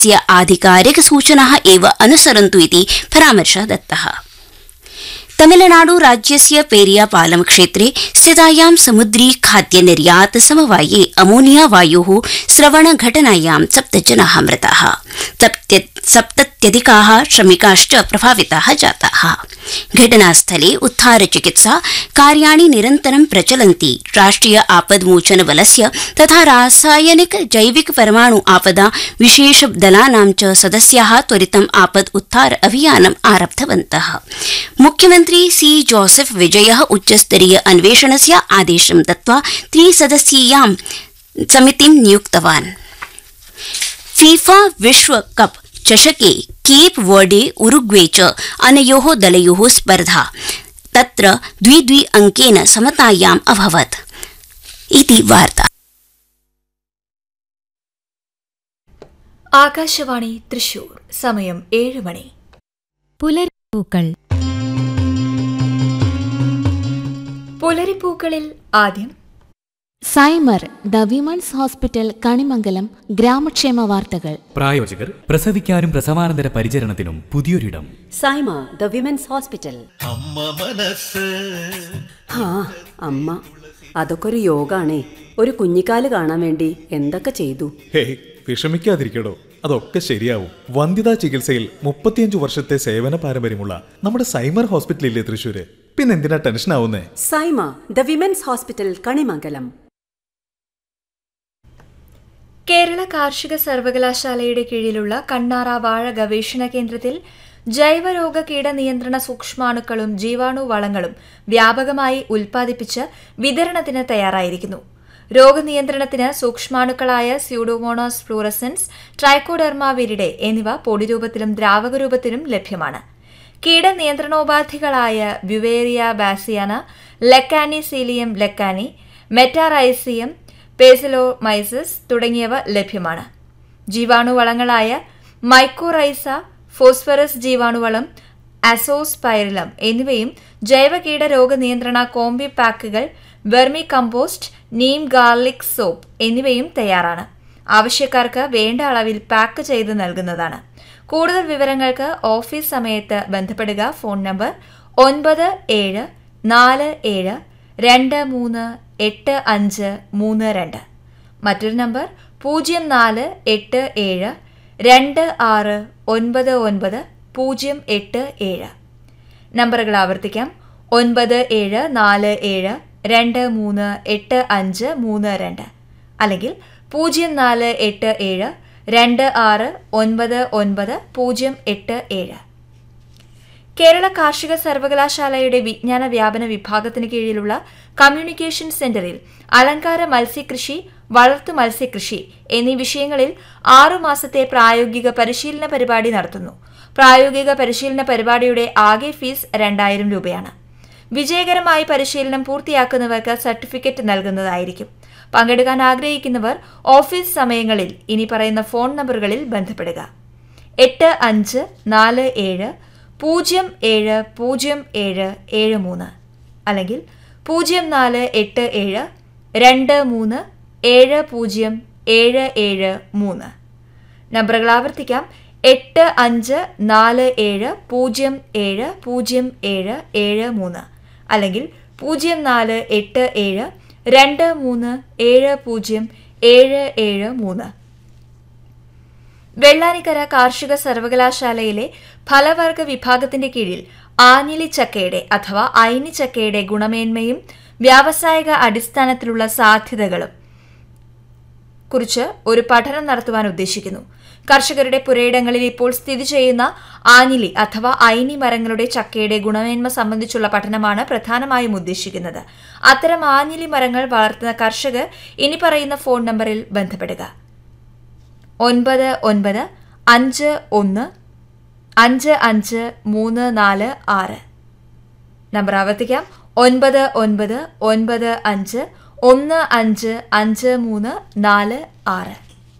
स्य आधिकारिकसूचनाः एव अनुसरन्तु इति परामर्शः दत्तः तमिलनाडु राज्यस्य पेरियापालम क्षेत्रे स्थितायां समुद्री खाद्य निर्यात समवाये अमोनिया वायोः स्रवण घटनायां सप्त जनाः मृताः सप्तत्यधिकाः श्रमिकाश्च प्रभाविताः जाताः घटनास्थले उद्धार चिकित्सा कार्याणि निरन्तरं प्रचलन्ति राष्ट्रिय आपद्मोचन बलस्य तथा रासायनिक जैविक परमाणु आपदा विशेष दलानां च सदस्याः त्वरितम् आपद् उद्धार अभियानम् आरब्धवन्तः मुख्यमन्त्री सी जोसेफ विजयः उच्चस्तरीय अन्वेषणस्य आदेशं दत्त्वा त्रिसदस्यीयां समितिं नियुक्तवान् फीफा विश्वकप चषके केप वर्डे उरुग्वे च अनयोः दलयोः स्पर्धा तत्र द्वि द्वि अङ्केन समतायाम् अभवत् इति वार्ता ആകാശവാണി തൃശൂർ സമയം ഏഴ് മണി പുലരിപ്പൂക്കൾ പുലരിപ്പൂക്കളിൽ ആദ്യം Saima the women's hospital Kanimangalam ഗ്രാമക്ഷേമ വാർത്തകൾ പ്രായോജകർ പ്രസവിക്കാനും പ്രസവാനന്തര പരിചരണത്തിനും പുതിയൊരിടം സൈമ ദ വിമൻസ് ഹോസ്പിറ്റൽ അമ്മ മനസ്സ് ആ അമ്മ അതൊക്കെ ഒരു യോഗാണേ ഒരു കുഞ്ഞിക്കാല് കാണാൻ വേണ്ടി എന്തൊക്കെ ചെയ്തു ഹേയ് വിഷമിക്കാതിരിക്കടോ അതൊക്കെ ശരിയാവും വന്ധ്യതാ ചികിത്സയിൽ മുപ്പത്തിയഞ്ചു വർഷത്തെ സേവന പാരമ്പര്യമുള്ള നമ്മുടെ സൈമർ ഹോസ്പിറ്റലില്ലേ തൃശ്ശൂര് പിന്നെന്തിനാ ടെൻഷൻ ആവുന്നേ Saima the women's hospital Kanimangalam Kerala കാർഷിക സർവകലാശാലയുടെ കീഴിലുള്ള കണ്ണാറ വാഴ ഗവേഷണ കേന്ദ്രത്തിൽ ജൈവരോഗ കീട നിയന്ത്രണ സൂക്ഷ്മാണുക്കളും ജീവാണു വളങ്ങളും വ്യാപകമായി ഉൽപ്പാദിപ്പിച്ച് വിതരണത്തിന് തയ്യാറായിരിക്കുന്നു രോഗനിയന്ത്രണത്തിന് സൂക്ഷ്മാണുക്കളായ സ്യൂഡോമോണോസ് ഫ്ലൂറസൻസ് ട്രൈക്കോഡെർമ വിരിഡെ എന്നിവ പൊടിരൂപത്തിലും ദ്രാവക രൂപത്തിലും ലഭ്യമാണ് കീടനിയന്ത്രണോപാധികളായ beauveria bassiana lecanicillium lecanii metarhizium paecilomyces തുടങ്ങിയവ ലഭ്യമാണ് ജീവാണുവളങ്ങളായ മൈക്കോറൈസ ഫോസ്ഫറസ് ജീവാണുവളം അസോസ്പൈറിലം എന്നിവയും ജൈവ കീടരോഗ നിയന്ത്രണ കോമ്പി പാക്കുകൾ vermi compost neem garlic soap എന്നിവയും തയ്യാറാണ് ആവശ്യക്കാർക്ക് വേണ്ട അളവിൽ പാക്ക് ചെയ്ത് നൽകുന്നതാണ് കൂടുതൽ വിവരങ്ങൾക്ക് ഓഫീസ് സമയത്ത് ബന്ധപ്പെടുക ഫോൺ നമ്പർ ഒൻപത് ഏഴ് നാല് ഏഴ് രണ്ട് മൂന്ന് എട്ട് അഞ്ച് മൂന്ന് രണ്ട് മറ്റൊരു നമ്പർ പൂജ്യം നാല് എട്ട് ഏഴ് രണ്ട് ആറ് ഒൻപത് ഒൻപത് പൂജ്യം എട്ട് ഏഴ് നമ്പറുകൾ ആവർത്തിക്കാം ഒൻപത് ഏഴ് നാല് ഏഴ് രണ്ട് മൂന്ന് എട്ട് അഞ്ച് മൂന്ന് രണ്ട് അല്ലെങ്കിൽ പൂജ്യം നാല് എട്ട് ഏഴ് രണ്ട് ആറ് ഒൻപത് ഒൻപത് പൂജ്യം എട്ട് ഏഴ് കേരള കാർഷിക സർവകലാശാലയുടെ വിജ്ഞാന വ്യാപന വിഭാഗത്തിന് കീഴിലുള്ള കമ്മ്യൂണിക്കേഷൻ സെന്ററിൽ അലങ്കാര മത്സ്യകൃഷി വളർത്തു മത്സ്യകൃഷി എന്നീ വിഷയങ്ങളിൽ ആറു മാസത്തെ പ്രായോഗിക പരിശീലന പരിപാടി നടത്തുന്നു പ്രായോഗിക പരിശീലന പരിപാടിയുടെ ആകെ ഫീസ് രണ്ടായിരം രൂപയാണ് വിജയകരമായി പരിശീലനം പൂർത്തിയാക്കുന്നവർക്ക് സർട്ടിഫിക്കറ്റ് നൽകുന്നതായിരിക്കും പങ്കെടുക്കാൻ ആഗ്രഹിക്കുന്നവർ ഓഫീസ് സമയങ്ങളിൽ ഇനി പറയുന്ന ഫോൺ നമ്പറുകളിൽ ബന്ധപ്പെടുക എട്ട് അഞ്ച് നാല് ഏഴ് പൂജ്യം ഏഴ് പൂജ്യം ഏഴ് ഏഴ് മൂന്ന് അല്ലെങ്കിൽ പൂജ്യം നാല് എട്ട് ഏഴ് രണ്ട് മൂന്ന് ഏഴ് പൂജ്യം ഏഴ് ഏഴ് മൂന്ന് നമ്പറുകൾ ആവർത്തിക്കാം എട്ട് അഞ്ച് നാല് ഏഴ് പൂജ്യം ഏഴ് പൂജ്യം ഏഴ് ഏഴ് മൂന്ന് അല്ലെങ്കിൽ പൂജ്യം നാല് എട്ട് ഏഴ് രണ്ട് മൂന്ന് ഏഴ് പൂജ്യം ഏഴ് ഏഴ് മൂന്ന് വെള്ളാനിക്കര കാർഷിക സർവകലാശാലയിലെ ഫലവർഗ വിഭാഗത്തിന്റെ കീഴിൽ ആഞ്ഞിലി ചക്കയുടെ അഥവാ അയിനി ചക്കയുടെ ഗുണമേന്മയും വ്യാവസായിക അടിസ്ഥാനത്തിലുള്ള സാധ്യതകളും കുറിച്ച് ഒരു പഠനം നടത്തുവാൻ ഉദ്ദേശിക്കുന്നു കർഷകരുടെ പുരയിടങ്ങളിൽ ഇപ്പോൾ സ്ഥിതി ചെയ്യുന്ന ആഞ്ഞിലി അഥവാ ഐനി മരങ്ങളുടെ ചക്കയുടെ ഗുണമേന്മ സംബന്ധിച്ചുള്ള പഠനമാണ് പ്രധാനമായും ഉദ്ദേശിക്കുന്നത് അത്തരം ആഞ്ഞിലി മരങ്ങൾ വളർത്തുന്ന കർഷകർ ഇനി പറയുന്ന ഫോൺ നമ്പറിൽ ബന്ധപ്പെടുക ഒൻപത് ഒൻപത് അഞ്ച് ഒന്ന് അഞ്ച് അഞ്ച് മൂന്ന് നാല് ആറ് നമ്പർ ആവർത്തിക്കാം ഒൻപത് ഒൻപത് ഒൻപത് അഞ്ച് ഒന്ന് അഞ്ച് അഞ്ച് മൂന്ന് നാല് ആറ്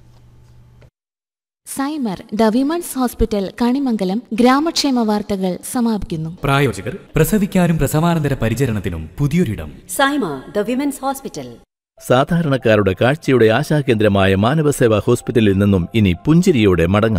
Saima the women's hospital Kanimangalam ഗ്രാമക്ഷേമ വാർത്തകൾ സമാപിക്കുന്നു പ്രായോജകർ പ്രസവിക്കാനും പ്രസവാനന്തര പരിചരണത്തിനും പുതിയൊരിടം സൈമ ദ വിമൻസ് ഹോസ്പിറ്റൽ സാധാരണക്കാരുടെ കാഴ്ചയുടെ ആശാകേന്ദ്രമായ മാനവസേവാ ഹോസ്പിറ്റലിൽ നിന്നും ഇനി പുഞ്ചിരിയോടെ മടങ്ങാം